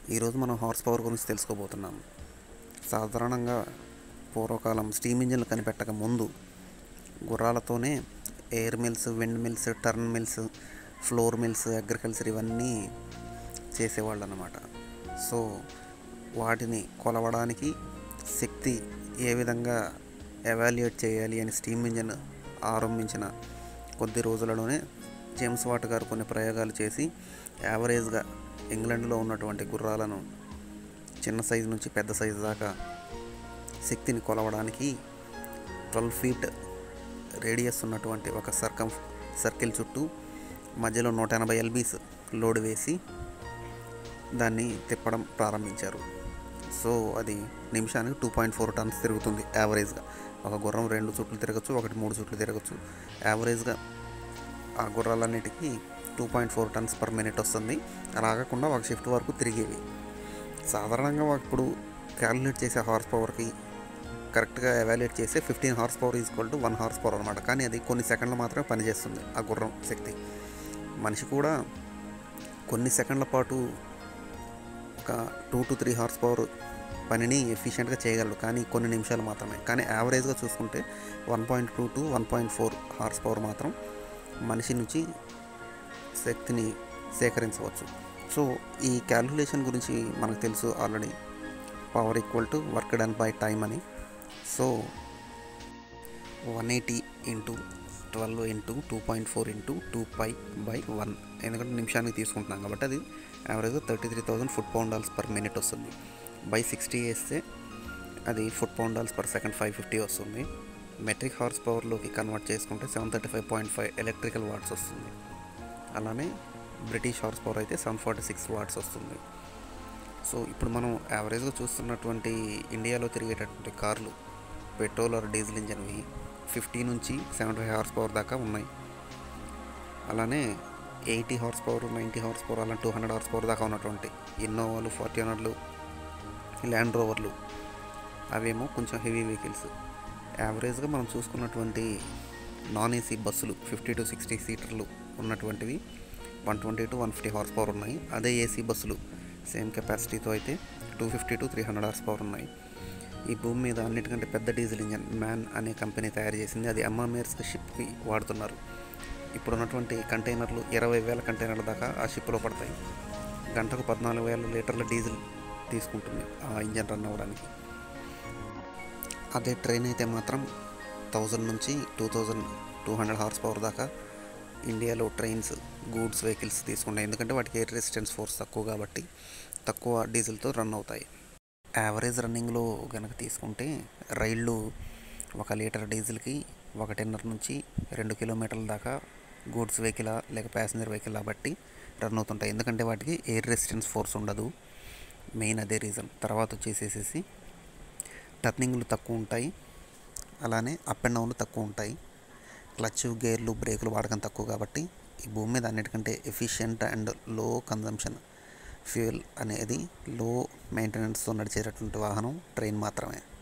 ఈరోజు మనం horse power గురించి తెలుసుకోబోతున్నాం సాధారణంగా పూర్వకాలం స్టీమ్ ఇంజిన్లు కనిపెట్టక ముందు గుర్రాలతోనే air mills wind mills turn mills flour mills agriculture ఇవన్నీ చేసేవాళ్ళు అన్నమాట సో వాటిని కొలవడానికి శక్తి ఏ విధంగా ఎవాల్యుయేట్ చేయాలి అని స్టీమ్ ఇంజిన్ ఆరంభించిన కొద్ది రోజులలోనే జేమ్స్ వాట్ గారు కొన్ని ప్రయోగాలు చేసి యావరేజ్గా ఇంగ్లాండ్లో ఉన్నటువంటి గుర్రాలను చిన్న సైజు నుంచి పెద్ద సైజు దాకా శక్తిని కొలవడానికి ట్వెల్వ్ ఫీట్ రేడియస్ ఉన్నటువంటి ఒక సర్కం సర్కిల్ చుట్టూ మధ్యలో నూట ఎనభై ఎల్బీస్ లోడ్ వేసి దాన్ని తిప్పడం ప్రారంభించారు సో అది నిమిషానికి టూ పాయింట్ ఫోర్ టన్స్ తిరుగుతుంది యావరేజ్గా ఒక గుర్రం రెండు చుట్లు తిరగచ్చు ఒకటి మూడు చుట్లు తిరగచ్చు యావరేజ్గా ఆ గుర్రాలన్నిటికీ two point four tons per minute వస్తుంది అలా కాకుండా ఒక షిఫ్ట్ వరకు తిరిగేవి సాధారణంగా ఇప్పుడు క్యాలిక్యులేట్ చేసే హార్స్ పవర్కి కరెక్ట్గా ఎవాల్యుయేట్ చేస్తే fifteen horse power equal to one horse power అనమాట కానీ అది కొన్ని సెకండ్లు మాత్రమే పనిచేస్తుంది ఆ గుర్రం శక్తి మనిషి కూడా కొన్ని సెకండ్ల పాటు ఒక two to three horse power పనిని ఎఫిషియెంట్గా చేయగలడు కానీ కొన్ని నిమిషాలు మాత్రమే కానీ యావరేజ్గా చూసుకుంటే one point two to one point four horse power మాత్రం మనిషి నుంచి శక్తిని సేకరించవచ్చు సో ఈ క్యాల్కులేషన్ గురించి మనకు తెలుసు already power equal to work done by time అని so one eighty into twelve into two point four into two pi by one ఎందుకంటే నిమిషానికి తీసుకుంటున్నాం కాబట్టి అది యావరేజ్గా thirty three thousand foot poundals per minute వస్తుంది బై సిక్స్టీ వేస్తే అది foot poundals per second five fifty వస్తుంది మెట్రిక్ హార్స్ పవర్లోకి కన్వర్ట్ చేసుకుంటే seven thirty five point five electrical watts వస్తుంది అలానే బ్రిటిష్ హార్స్ పవర్ అయితే సెవెన్ ఫార్టీ సిక్స్ వాట్స్ వస్తుంది సో ఇప్పుడు మనం యావరేజ్గా చూస్తున్నటువంటి ఇండియాలో తిరిగేటటువంటి కార్లు పెట్రోల్ ఆర్ డీజిల్ ఇంజన్వి ఫిఫ్టీ నుంచి సెవెంటీ ఫైవ్ హార్స్ పవర్ దాకా ఉన్నాయి అలానే eighty horse power ninety horse power అలా టూ హండ్రెడ్ హార్స్ పవర్ దాకా ఉన్నటువంటి ఇన్నోవాలు ఫార్చునర్లు ల్యాండ్ రోవర్లు అవేమో కొంచెం హెవీ వెహికల్స్ యావరేజ్గా మనం చూసుకున్నటువంటి నాన్ ఏసీ బస్సులు ఫిఫ్టీ టు సిక్స్టీ సీటర్లు ఉన్నటువంటివి one twenty to one fifty horse power ఉన్నాయి అదే ఏసీ బస్సులు సేమ్ కెపాసిటీతో అయితే two fifty to three hundred horse power ఉన్నాయి ఈ భూమి మీద అన్నిటికంటే పెద్ద డీజిల్ ఇంజన్ మ్యాన్ అనే కంపెనీ తయారు చేసింది అది అమ్మామేర్స్ షిప్కి వాడుతున్నారు ఇప్పుడు ఉన్నటువంటి కంటైనర్లు ఇరవై వేల కంటైనర్ల దాకా ఆ షిప్లో పడతాయి గంటకు పద్నాలుగు వేల లీటర్ల డీజిల్ తీసుకుంటుంది ఆ ఇంజన్ రన్ అవ్వడానికి అదే ట్రైన్ అయితే మాత్రం థౌజండ్ నుంచి two thousand two hundred horse power దాకా ఇండియాలో ట్రైన్స్ గూడ్స్ వెహికల్స్ తీసుకుంటాయి ఎందుకంటే వాటికి ఎయిర్ రెసిస్టెన్స్ ఫోర్స్ తక్కువ కాబట్టి తక్కువ డీజిల్తో రన్ అవుతాయి యావరేజ్ రన్నింగ్లో కనుక తీసుకుంటే రైళ్ళు ఒక లీటర్ డీజిల్కి ఒకటిన్నర నుంచి రెండు కిలోమీటర్ల దాకా గూడ్స్ వెహికల్ లేక ప్యాసింజర్ వెహికల్ బట్టి రన్ అవుతుంటాయి ఎందుకంటే వాటికి ఎయిర్ రెసిస్టెన్స్ ఫోర్స్ ఉండదు మెయిన్ అదే రీజన్ తర్వాత వచ్చేసేసి టర్నింగ్లు తక్కువ ఉంటాయి అలానే అప్ అండ్ డౌన్లు తక్కువ ఉంటాయి క్లచ్ గేర్లు బ్రేకులు వాడకం తక్కువ కాబట్టి ఈ భూమి మీద అన్నిటికంటే efficient and low consumption fuel అనేది లో మెయింటెనెన్స్తో నడిచేటటువంటి వాహనం ట్రైన్ మాత్రమే